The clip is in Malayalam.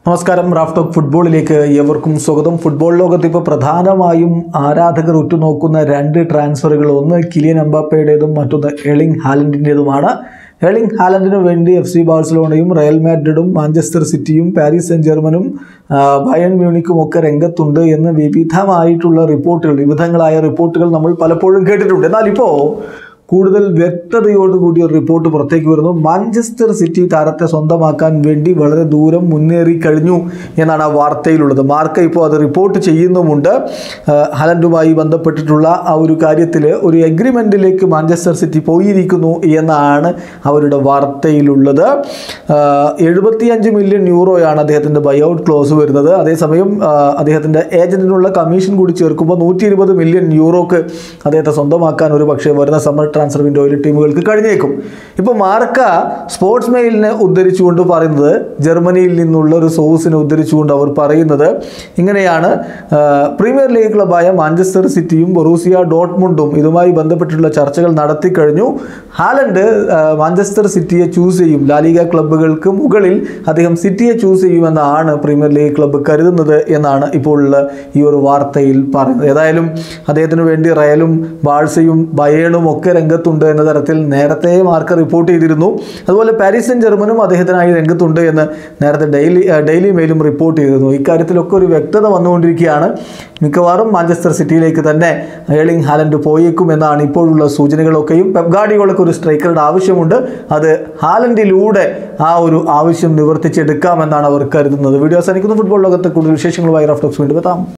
നമസ്കാരം റാഫ് ടോക്ക് ഫുട്ബോളിലേക്ക് ഏവർക്കും സ്വാഗതം ഫുട്ബോൾ ലോകത്ത് ഇപ്പോൾ പ്രധാനമായും ആരാധകർ ഉറ്റുനോക്കുന്ന രണ്ട് ട്രാൻസ്ഫറുകൾ ഒന്ന് കിലിയൻ എംബാപ്പയുടേതും മറ്റൊന്ന് എളിങ് ഹാലൻഡിൻ്റേതുമാണ് എളിങ് ഹാലൻഡിന് വേണ്ടി എഫ് സി ബാഴ്സലോണയും റയൽ മാഡ്രിഡും മാഞ്ചസ്റ്റർ സിറ്റിയും പാരീസ് സെൻറ്റ് ജർമ്മനും ആ, ബയൺ മ്യൂണിക്കും ഒക്കെ രംഗത്തുണ്ട് എന്ന് വിവിധമായിട്ടുള്ള റിപ്പോർട്ടുകൾ വിവിധങ്ങളായ റിപ്പോർട്ടുകൾ നമ്മൾ പലപ്പോഴും കേട്ടിട്ടുണ്ട് എന്നാൽ ഇപ്പോൾ കൂടുതൽ വ്യക്തതയോടുകൂടി ഒരു റിപ്പോർട്ട് പുറത്തേക്ക് വരുന്നു മാഞ്ചസ്റ്റർ സിറ്റി താരത്തെ സ്വന്തമാക്കാൻ വേണ്ടി വളരെ ദൂരം മുന്നേറി കഴിഞ്ഞു എന്നാണ് ആ വാർത്തയിലുള്ളത് മാർക്ക ഇപ്പോൾ അത് റിപ്പോർട്ട് ചെയ്യുന്നുമുണ്ട് ആ, ഹലൻഡുമായി ബന്ധപ്പെട്ടിട്ടുള്ള ആ ഒരു കാര്യത്തിൽ ഒരു എഗ്രിമെൻറ്റിലേക്ക് മാഞ്ചസ്റ്റർ സിറ്റി പോയിരിക്കുന്നു എന്നാണ് അവരുടെ വാർത്തയിലുള്ളത് എഴുപത്തിയഞ്ച് മില്യൺ യൂറോയാണ് അദ്ദേഹത്തിൻ്റെ ബൈഔട്ട് ക്ലോസ് വരുന്നത് അതേസമയം ആ, അദ്ദേഹത്തിൻ്റെ ഏജൻറ്റിനുള്ള കമ്മീഷൻ കൂടി ചേർക്കുമ്പോൾ നൂറ്റി ഇരുപത് മില്യൺ യൂറോക്ക് അദ്ദേഹത്തെ സ്വന്തമാക്കാൻ ഒരു പക്ഷേ വരുന്ന സമ്മർ ട്രാൻസ്ഫർ വിൻഡോയിൽ ടീമുകൾക്ക് കഴിഞ്ഞേക്കും ഇപ്പോൾ മാർക്ക സ്പോർട്സ് മെയിലിനെ ഉദ്ധരിച്ചുകൊണ്ട് പറയുന്നത് ജർമ്മനിയിൽ നിന്നുള്ള ഒരു സോഴ്സിനെ ഉദ്ധരിച്ചുകൊണ്ട് അവർ പറയുന്നത് ഇങ്ങനെയാണ് ആ, പ്രീമിയർ ലീഗ് ക്ലബായ മാഞ്ചസ്റ്റർ സിറ്റിയും ബൊറൂസിയ ഡോട്ട്മുണ്ടും ഇതുമായി ബന്ധപ്പെട്ടുള്ള ചർച്ചകൾ നടത്തി കഴിഞ്ഞു ഹാലൻഡ് ആ, മാഞ്ചസ്റ്റർ സിറ്റിയെ ചൂസ് ചെയ്യും ലാലിക ക്ലബ്ബുകൾക്ക് മുകളിൽ അദ്ദേഹം സിറ്റിയെ ചൂസ് ചെയ്യുമെന്നാണ് പ്രീമിയർ ലീഗ് ക്ലബ്ബ് കരുതുന്നത് എന്നാണ് ഇപ്പോൾ ഉള്ള ഈ ഒരു വാർത്തയിൽ പറയുന്നത് ഏതായാലും അദ്ദേഹത്തിന് വേണ്ടി റയലും ബാഴ്സയും ബയേണും ഒക്കെ രംഗത്തുണ്ട് എന്ന തരത്തിൽ നേരത്തെ മാർക്ക് റിപ്പോർട്ട് ചെയ്തിരുന്നു അതുപോലെ പാരീസ് സെൻ ജർമ്മനും അദ്ദേഹത്തിനായി രംഗത്തുണ്ട് എന്ന് നേരത്തെ ഡെയിലി ആ, ഡെയിലി മെയിലും റിപ്പോർട്ട് ചെയ്തിരുന്നു ഇക്കാര്യത്തിലൊക്കെ ഒരു വ്യക്തത വന്നുകൊണ്ടിരിക്കുകയാണ് മിക്കവാറും മാഞ്ചസ്റ്റർ സിറ്റിയിലേക്ക് തന്നെ ഏളിംഗ് ഹാലൻഡ് പോയേക്കും എന്നാണ് ഇപ്പോഴുള്ള സൂചനകളൊക്കെയും പെപ്ഗാഡികളൊക്കെ ഒരു സ്ട്രൈക്കറുടെ ആവശ്യമുണ്ട് അത് ഹാലൻഡിലൂടെ ആ ഒരു ആവശ്യം നിവർത്തിച്ചെടുക്കാമെന്നാണ് അവർ കരുതുന്നത് വീഡിയോ അവസാനിക്കുന്ന ഫുട്ബോൾ ലോകത്തെ കൂടുതൽ വിശേഷങ്ങളുമായി റഫ് ടോക്സ് വീണ്ടും എത്താം